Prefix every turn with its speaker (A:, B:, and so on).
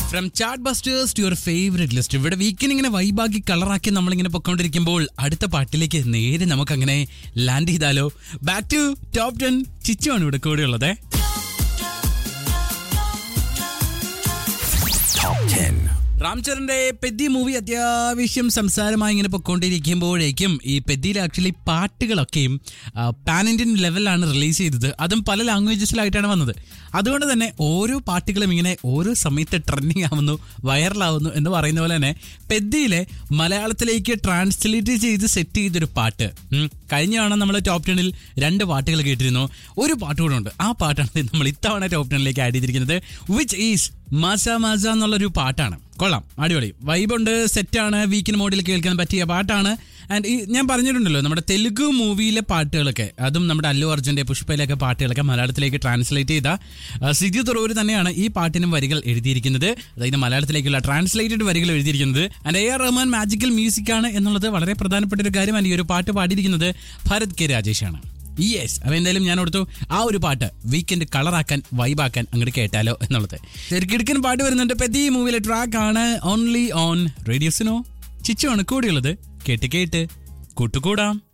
A: From chartbusters to your favourite list ഇവിടെ വീക്കിന് ഇങ്ങനെ വൈബാക്കി കളറാക്കി നമ്മളിങ്ങനെ പൊക്കോണ്ടിരിക്കുമ്പോൾ അടുത്ത പാട്ടിലേക്ക് നേരെ നമുക്കങ്ങനെ ലാൻഡ് ചെയ്താലോ ബാക്ക് ടു ടോപ്പ് ടെൻ ചിച്ചുവാണ് ഇവിടെ കൂടെയുള്ളത് റാംചരന്റെ പെദ്ദി മൂവി അത്യാവശ്യം സംസാരമായി ഇങ്ങനെ പൊക്കോണ്ടിരിക്കുമ്പോഴേക്കും ഈ പെദ്ദിയിൽ ആക്ച്വലി പാട്ടുകളൊക്കെയും പാൻ ഇന്ത്യൻ ലെവലിലാണ് റിലീസ് ചെയ്തത് അതും പല ലാംഗ്വേജസിലായിട്ടാണ് വന്നത് അതുകൊണ്ട് തന്നെ ഓരോ പാട്ടുകളും ഇങ്ങനെ ഓരോ സമയത്ത് ട്രെൻഡിങ് ആവുന്നു വൈറലാവുന്നു എന്ന് പറയുന്ന പോലെ തന്നെ പെദ്ദിയിലെ മലയാളത്തിലേക്ക് ട്രാൻസ്ലേറ്റ് ചെയ്ത് സെറ്റ് ചെയ്തൊരു പാട്ട് ഉം. കഴിഞ്ഞ തവണ നമ്മൾ ടോപ്പ് ടെണിൽ രണ്ട് പാട്ടുകൾ കേട്ടിരുന്നു ഒരു പാട്ട് കൂടെ ഉണ്ട് ആ പാട്ടാണ് നമ്മൾ ഇത്തവണ ടോപ്പ് ടെണിലേക്ക് ആഡ് ചെയ്തിരിക്കുന്നത് വിച്ച് ഈസ് മാസ മാസ എന്നുള്ളൊരു പാട്ടാണ് കൊള്ളാം അടിപൊളി വൈബുണ്ട് സെറ്റാണ് വീക്കിന് മോഡിൽ കേൾക്കാൻ പറ്റിയ പാട്ടാണ് ആൻഡ് ഈ ഞാൻ പറഞ്ഞിട്ടുണ്ടല്ലോ നമ്മുടെ തെലുഗു മൂവിയിലെ പാട്ടുകളൊക്കെ അതും നമ്മുടെ അല്ലു അർജുൻ്റെ പുഷ്പയിലൊക്കെ പാട്ടുകളൊക്കെ മലയാളത്തിലേക്ക് ട്രാൻസ്ലേറ്റ് ചെയ്ത ആ, സിജു തുറവൂർ തന്നെയാണ് ഈ പാട്ടിനും വരികൾ എഴുതിയിരിക്കുന്നത് അതായത് മലയാളത്തിലേക്കുള്ള ട്രാൻസ്ലേറ്റഡ് വരികൾ എഴുതിയിരിക്കുന്നത് and A R Rahman magical music ആണ് എന്നുള്ളത് വളരെ പ്രധാനപ്പെട്ട ഒരു കാര്യമാണ് ഈ ഒരു പാട്ട് പാടിയിരിക്കുന്നത് ഭരത് കെ രാജേഷാണ് യെസ് അപ്പൊ എന്തായാലും ഞാൻ ഓർത്തു ആ ഒരു പാട്ട് വീക്കെൻഡ് കളറാക്കാൻ വൈബാക്കാൻ അങ്ങോട്ട് കേട്ടാലോ എന്നുള്ളത് ശരിക്കിടക്കൻ പാട്ട് വരുന്നുണ്ട് പെതി മൂവിയിലെ ട്രാക്ക് ആണ് ഓൺലി ഓൺ റേഡിയോസിനോ ചിച്ചുവാണ് കൂടെയുള്ളത് കേട്ട് കേട്ട് കൂട്ടുകൂടാം